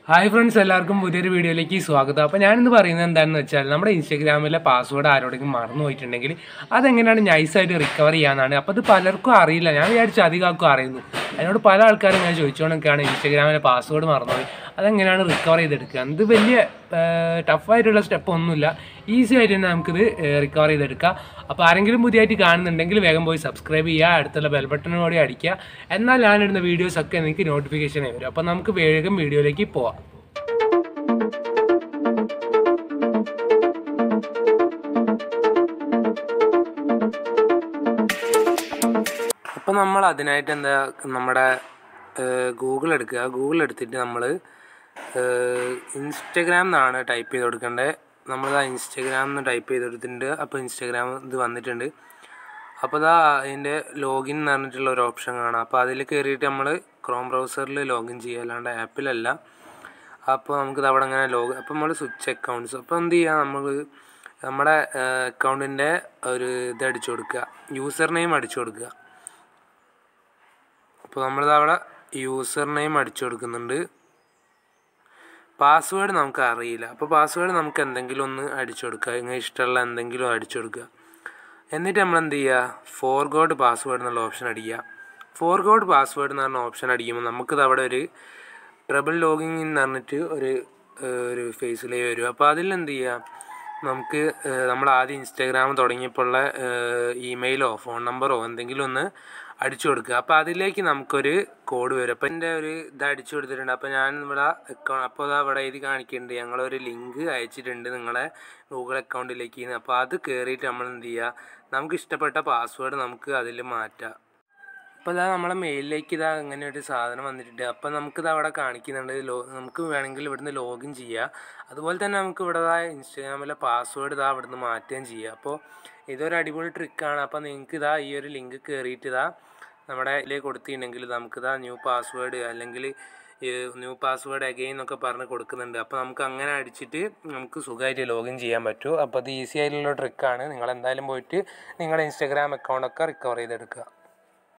hi friends എല്ലാവർക്കും പുതിയൊരു വീഡിയോയിലേക്ക് സ്വാഗതം അപ്പോൾ ഞാനിന്ന് പറയുന്നത് എന്താണെന്ന് വെച്ചാൽ നമ്മുടെ ഇൻസ്റ്റാഗ്രാമിലെ പാസ്വേഡ് ആരോടെങ്കിലും മറന്നു പോയിട്ടുണ്ടെങ്കിൽ അതെങ്ങനെയാണ് നൈസായിട്ട് റിക്കവർ ചെയ്യാനാണ് അപ്പോൾ അത് പലർക്കും അറിയില്ല ഞാൻ വിചാരിച്ചു അധികം ആർക്കും അറിയുന്നു അതിനോട് പല ആൾക്കാരും ഇങ്ങനെ ചോദിച്ചുകൊണ്ടൊക്കെയാണ് ഇൻസ്റ്റാഗ്രാമിലെ പാസ്വേഡ് മറന്നുപോയി അതെങ്ങനെയാണ് റിക്കവർ ചെയ്തെടുക്കുക ഇത് വലിയ ടഫായിട്ടുള്ള സ്റ്റെപ്പ് ഒന്നുമില്ല ഈസി ആയിട്ട് തന്നെ നമുക്കിത് റിക്കവർ ചെയ്തെടുക്കാം അപ്പോൾ ആരെങ്കിലും പുതിയതായിട്ട് കാണുന്നുണ്ടെങ്കിൽ വേഗം പോയി സബ്സ്ക്രൈബ് ചെയ്യുക അടുത്തുള്ള ബെൽ ബട്ടൺ കൂടി അടിക്കുക എന്നാൽ ഞാനിടുന്ന വീഡിയോസൊക്കെ നിങ്ങൾക്ക് നോട്ടിഫിക്കേഷൻ വരും അപ്പോൾ നമുക്ക് വേഗം വീഡിയോയിലേക്ക് പോവാം അപ്പോൾ നമ്മൾ അതിനായിട്ട് എന്താ നമ്മുടെ ഗൂഗിൾ എടുക്കുക ഗൂഗിൾ എടുത്തിട്ട് നമ്മൾ ഇൻസ്റ്റഗ്രാം എന്നാണ് ടൈപ്പ് ചെയ്ത് കൊടുക്കേണ്ടത് നമ്മൾ ആ ഇൻസ്റ്റഗ്രാം എന്ന് ടൈപ്പ് ചെയ്ത് കൊടുത്തിട്ടുണ്ട് അപ്പോൾ ഇൻസ്റ്റഗ്രാം ഇത് വന്നിട്ടുണ്ട് അപ്പോൾ അതാ അതിൻ്റെ ലോഗിൻ എന്ന് പറഞ്ഞിട്ടുള്ള ഒരു ഓപ്ഷൻ കാണാം അപ്പോൾ അതിൽ കയറിയിട്ട് നമ്മൾ ക്രോം ബ്രൗസറിൽ ലോഗിൻ ചെയ്യുക അല്ലാണ്ട് ആപ്പിലല്ല അപ്പോൾ നമുക്കിത് അവിടെ അങ്ങനെ ലോഗ് അപ്പോൾ നമ്മൾ സ്വിച്ച് അക്കൗണ്ട്സ് അപ്പോൾ എന്ത് ചെയ്യുക നമ്മൾ നമ്മുടെ അക്കൗണ്ടിൻ്റെ ഒരു ഇത് അടിച്ചു കൊടുക്കുക യൂസർ നെയിം അടിച്ചു കൊടുക്കുക അപ്പോൾ നമ്മളിത് അവിടെ യൂസർ നെയിം അടിച്ചു കൊടുക്കുന്നുണ്ട് പാസ്വേഡ് നമുക്ക് അറിയില്ല അപ്പോൾ പാസ്വേഡ് നമുക്ക് എന്തെങ്കിലും ഒന്ന് അടിച്ചു കൊടുക്കുക ഇങ്ങനെ ഇഷ്ടമുള്ള എന്തെങ്കിലും അടിച്ചു കൊടുക്കുക എന്നിട്ട് നമ്മൾ എന്ത് ചെയ്യുക ഫോർഗോഡ് പാസ്വേഡ് എന്നുള്ള ഓപ്ഷൻ അടിക്കുക ഫോർഗോഡ് പാസ്വേഡ് എന്ന് പറഞ്ഞ ഓപ്ഷൻ അടിക്കുമ്പോൾ നമുക്കിത് അവിടെ ഒരു ട്രബിൾ ലോഗിങ് എന്ന് പറഞ്ഞിട്ട് ഒരു ഒരു ഫേസിലേ വരും അപ്പോൾ അതിൽ എന്ത് ചെയ്യുക നമുക്ക് നമ്മൾ ആദ്യം ഇൻസ്റ്റാഗ്രാം തുടങ്ങിയപ്പോഴുള്ള ഇമെയിലോ ഫോൺ നമ്പറോ എന്തെങ്കിലും ഒന്ന് അടിച്ചു കൊടുക്കുക അപ്പോൾ അതിലേക്ക് നമുക്കൊരു കോഡ് വരും അപ്പോൾ എൻ്റെ ഒരു ഇത് അടിച്ചു കൊടുത്തിട്ടുണ്ട് അപ്പോൾ ഞാൻ ഇവിടെ അക്കൗണ്ട് അപ്പോൾ അതാ ഇവിടെ എഴുതി കാണിക്കുന്നുണ്ട് ഞങ്ങളൊരു ലിങ്ക് അയച്ചിട്ടുണ്ട് നിങ്ങളെ ഗൂഗിൾ അക്കൗണ്ടിലേക്ക് അപ്പോൾ അത് കയറിയിട്ട് നമ്മൾ എന്ത് ചെയ്യുക നമുക്ക് ഇഷ്ടപ്പെട്ട പാസ്വേഡ് നമുക്ക് അതിൽ മാറ്റാം അപ്പോൾ ഇതാ നമ്മളെ മെയിലിലേക്ക് ഇതാ ഇങ്ങനെ ഒരു സാധനം വന്നിട്ടുണ്ട് അപ്പോൾ നമുക്കിത് അവിടെ കാണിക്കുന്നുണ്ട് ലോ നമുക്ക് വേണമെങ്കിൽ ഇവിടുന്ന് ലോഗിൻ ചെയ്യുക അതുപോലെ തന്നെ നമുക്ക് ഇവിടെ ഇൻസ്റ്റാഗ്രാമിലെ പാസ്വേഡ് ഇതാ ഇവിടുന്ന് മാറ്റുകയും ചെയ്യുക അപ്പോൾ ഇതൊരു അടിപൊളി ട്രിക്കാണ് അപ്പോൾ നിങ്ങൾക്ക് ഇതാ ഈ ഒരു ലിങ്ക് കയറിയിട്ട് ഇതാ നമ്മുടെ ഇതിലേക്ക് കൊടുത്തിട്ടുണ്ടെങ്കിൽ നമുക്കിതാ ന്യൂ പാസ്വേഡ് അല്ലെങ്കിൽ ന്യൂ പാസ്വേഡ് അഗെയിൻ എന്നൊക്കെ പറഞ്ഞ് കൊടുക്കുന്നുണ്ട് അപ്പോൾ നമുക്ക് അങ്ങനെ അടിച്ചിട്ട് നമുക്ക് സുഖമായിട്ട് ലോഗിൻ ചെയ്യാൻ പറ്റും അപ്പോൾ അത് ഈസി ആയിട്ടുള്ള ട്രിക്കാണ് നിങ്ങൾ എന്തായാലും പോയിട്ട് നിങ്ങളുടെ ഇൻസ്റ്റാഗ്രാം അക്കൗണ്ടൊക്കെ റിക്കവർ ചെയ്തെടുക്കുക